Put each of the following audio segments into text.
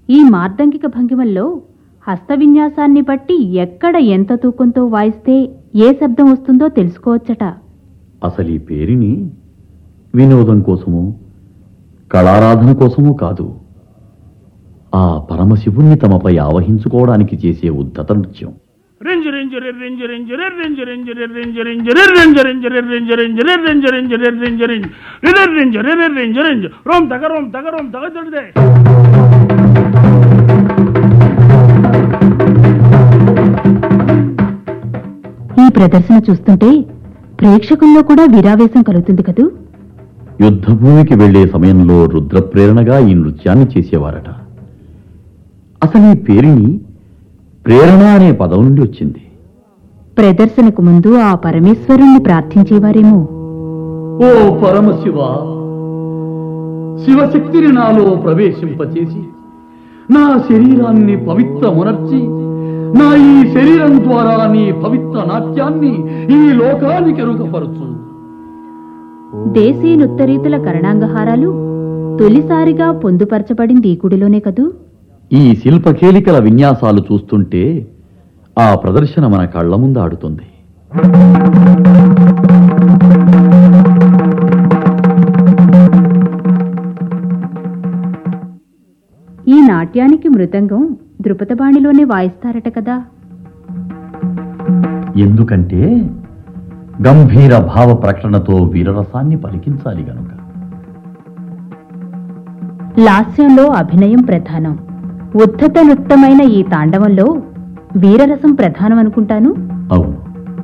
ఈ మార్దంగిక భంగిమల్లో హస్త విన్యాసాన్ని బట్టి ఎక్కడ ఎంత తూకంతో వాయిస్తే ఏ శబ్దం వస్తుందో తెలుసుకోవచ్చట అసలు ఈ పేరిని వినోదం కోసము కళారాధన కోసము కాదు ఆ పరమశివుణ్ణి తమపై ఆవహించుకోవడానికి చేసే ఉద్ధత నృత్యం రింజ రింజ రి రింజ రింజ రి రింజ రింజ రి రింజ రింజ రి రింజ రింజ రి రింజ రింజ రి రింజ రింజ రి రింజ రింజ రి రి రింజ రి రి రింజ రింజ రోమ్ తగ రోమ్ తగ రోమ్ తగ దొడిదే ఈ ప్రదర్శన చూస్తుంటే ప్రేక్షకుల్లో కూడా వీరావేశం కలుగుతుంది కదూ యుద్ధభూమికి వెళ్లే సమయంలో రుద్రప్రేరణగా ఈ నృత్యాన్ని చేసేవారట అసలు ఈ పేరుని ప్రేరణ అనే పదం నుండి వచ్చింది ప్రదర్శనకు ముందు ఆ పరమేశ్వరుణ్ణి ప్రార్థించేవారేమో ఓ పరమశివ శివశక్తిని నాలో ప్రవేశింపచేసి నా శరీరాన్ని పవిత్రమునర్చి నా ఈ శరీరం ద్వారా నీ పవిత్ర నాట్యాన్ని ఈ లోకానికి ఎరుగపరచు దేశీనుత్తరీతుల కరణాంగహారాలు తొలిసారిగా పొందుపరచబడింది ఈ గుడిలోనే కదూ ఈ శిల్పకేలికల విన్యాసాలు చూస్తుంటే ఆ ప్రదర్శన మన కళ్ళ ముందు ఆడుతుంది ఈ నాట్యానికి మృదంగం ద్రుపదబాణిలోనే వాయిస్తారట కదా ఎందుకంటే గంభీర భావ ప్రకటనతో వీరరసాన్ని పలికించాలి గనుక లాస్యంలో అభినయం ప్రధానం ఉద్ధత నృత్తమైన ఈ తాండవంలో వీరరసం ప్రధానం అనుకుంటాను అవును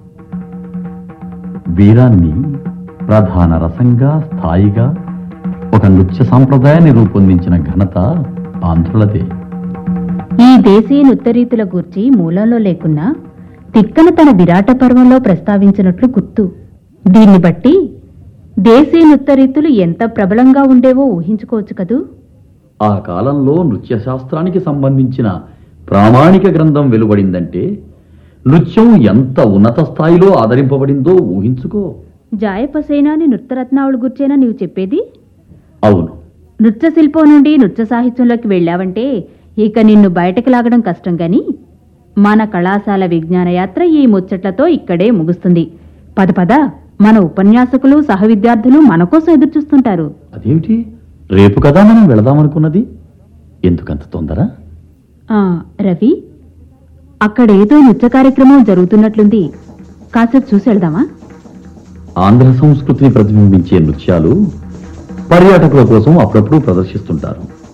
వీరాన్ని ప్రధాన రసంగా స్థాయిగా ఒక నృత్య సాంప్రదాయాన్ని రూపొందించిన ఘనత ఆంధ్రులదే ఈ దేశీయునుత్తరీతుల గూర్చి మూలంలో లేకున్నా తిక్కన తన విరాట పర్వంలో ప్రస్తావించినట్లు గుర్తు దీన్ని బట్టి దేశీయునుత్తరీతులు ఎంత ప్రబలంగా ఉండేవో ఊహించుకోవచ్చు కదూ ఆ కాలంలో నృత్య శాస్త్రానికి సంబంధించిన ప్రామాణిక గ్రంథం వెలువడిందంటే నృత్యం ఎంత ఉన్నత స్థాయిలో ఆదరింపబడిందో ఊహించుకో జాయపసేనాని నృత్యరత్నావళి గుర్చేనా నీవు చెప్పేది అవును నృత్య శిల్పం నుండి నృత్య సాహిత్యంలోకి వెళ్ళావంటే ఇక నిన్ను బయటకు లాగడం కష్టం గాని మన కళాశాల విజ్ఞాన యాత్ర ఈ ముచ్చట్లతో ఇక్కడే ముగుస్తుంది పద పద మన ఉపన్యాసకులు సహ విద్యార్థులు మన కోసం ఎదురుచూస్తుంటారు అదేమిటి రేపు కదా మనం వెళదామనుకున్నది ఎందుకంత తొందర ఆ రవి అక్కడేదో నృత్య కార్యక్రమం జరుగుతున్నట్లుంది కాసేపు చూసి వెళ్దామా ఆంధ్ర సంస్కృతిని ప్రతిబింబించే నృత్యాలు పర్యాటకుల కోసం అప్పుడప్పుడు ప్రదర్శిస్తుంటారు